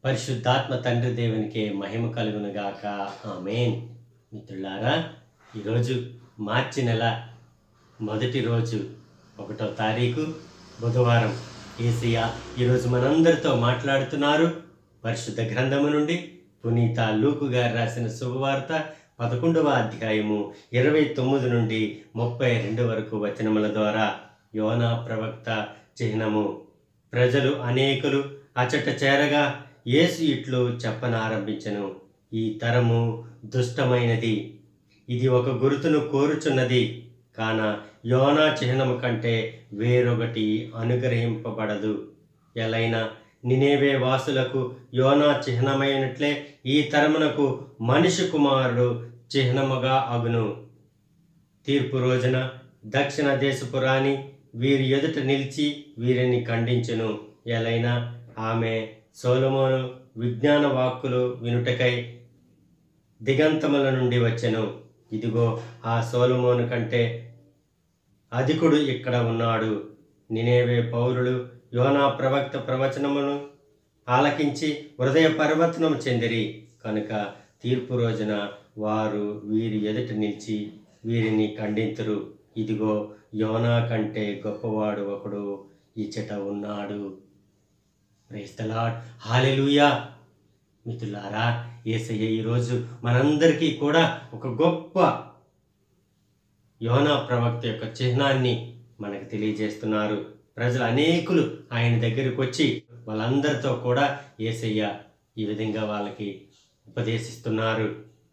పరిశుద్ధాత్మ తండ్రి దేవునికి మహిమ కలుగునుగాక ఆమెన్ మిత్రులారా ఈరోజు మార్చి నెల మొదటి రోజు ఒకటో తారీఖు బుధవారం ఏసియా ఈరోజు మనందరితో మాట్లాడుతున్నారు పరిశుద్ధ గ్రంథము నుండి పునీత లూకు గారు రాసిన శుభవార్త పదకొండవ అధ్యాయము ఇరవై తొమ్మిది నుండి ముప్పై రెండు వరకు వచనముల ద్వారా యోనా ప్రవక్త చిహ్నము ప్రజలు అనేకులు అచట చేరగా యేసు ఇట్లు చెప్పనారంభించెను ఈ తరము దుష్టమైనది ఇది ఒక గుర్తును కోరుచున్నది కాన యోనా చిహ్నము కంటే వేరొకటి అనుగ్రహింపబడదు ఎలైనా నినేవే వాసులకు యోనా చిహ్నమైనట్లే ఈ తరమునకు మనిషి కుమారుడు చిహ్నముగా అగును తీర్పు రోజున దక్షిణ దేశపు రాణి వీరి ఎదుట నిలిచి వీరిని ఖండించెను ఎలైనా ఆమె సోలమోను విజ్ఞాన వాక్కులు వినుటకై దిగంతముల నుండి వచ్చెను ఇదిగో ఆ సోలమోను కంటే అధికుడు ఇక్కడ ఉన్నాడు నినేవే పౌరులు యోనా ప్రవక్త ప్రవచనమును ఆలకించి హృదయ పరివర్తనం చెందిరి కనుక తీర్పు రోజున వారు వీరి ఎదుట నిలిచి వీరిని ఖండింతురు ఇదిగో యోనా కంటే గొప్పవాడు ఒకడు ఇచ్చట ఉన్నాడు ప్రేస్తలాడ్ హాలెలుయా మిత్రులారా ఏసయ్య ఈరోజు మనందరికీ కూడా ఒక గొప్ప యోనా ప్రవక్త యొక్క చిహ్నాన్ని మనకు తెలియజేస్తున్నారు ప్రజలు అనేకులు ఆయన దగ్గరికి వచ్చి వాళ్ళందరితో కూడా ఏసయ్య ఈ విధంగా వాళ్ళకి ఉపదేశిస్తున్నారు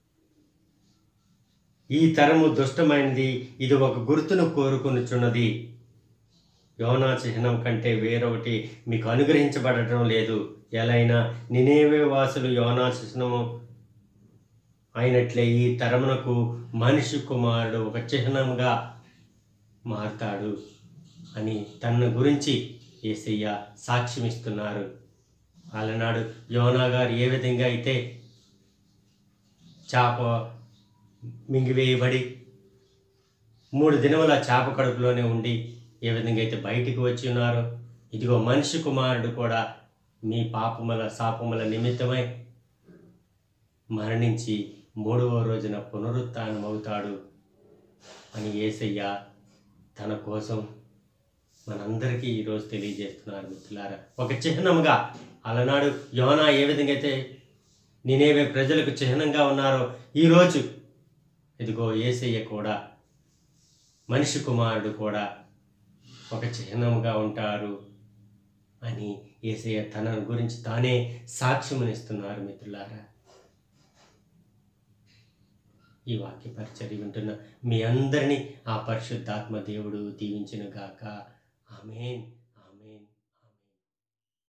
ఈ తరము దుష్టమైనది ఇది ఒక గుర్తును కోరుకొనుచున్నది యోనా చిహ్నం కంటే వేరొకటి మీకు అనుగ్రహించబడటం లేదు ఎలైనా నినేవే వాసులు యోనా చిహ్నము అయినట్లే ఈ తరమునకు మనిషి కుమారుడు ఒక చిహ్నంగా మారుతాడు అని తన గురించి ఏసయ్య సాక్ష్యమిస్తున్నారు అలనాడు యోనా గారు ఏ విధంగా అయితే చేప మింగివేయబడి మూడు దినముల చేప కడుపులోనే ఉండి ఏ విధంగా అయితే బయటికి వచ్చి ఉన్నారో ఇదిగో మనిషి కుమారుడు కూడా మీ పాపముల శాపముల నిమిత్తమై మరణించి మూడవ రోజున పునరుత్థానమవుతాడు అని ఏసయ్య తన కోసం మనందరికీ ఈరోజు తెలియజేస్తున్నారు మిత్రులారా ఒక చిహ్నముగా అలనాడు యోనా ఏ విధంగా అయితే నేనేవే ప్రజలకు చిహ్నంగా ఉన్నారో ఈరోజు ఇదిగో ఏసయ్య కూడా మనిషి కుమారుడు కూడా ఒక చిహ్నముగా ఉంటారు అని ఏసయ్య తన గురించి తానే సాక్ష్యమునిస్తున్నారు మిత్రులారా ఈ వాక్య పరిచర్య వింటున్న మీ అందరినీ ఆ పరిశుద్ధాత్మ దేవుడు దీవించును గాక ఆమెన్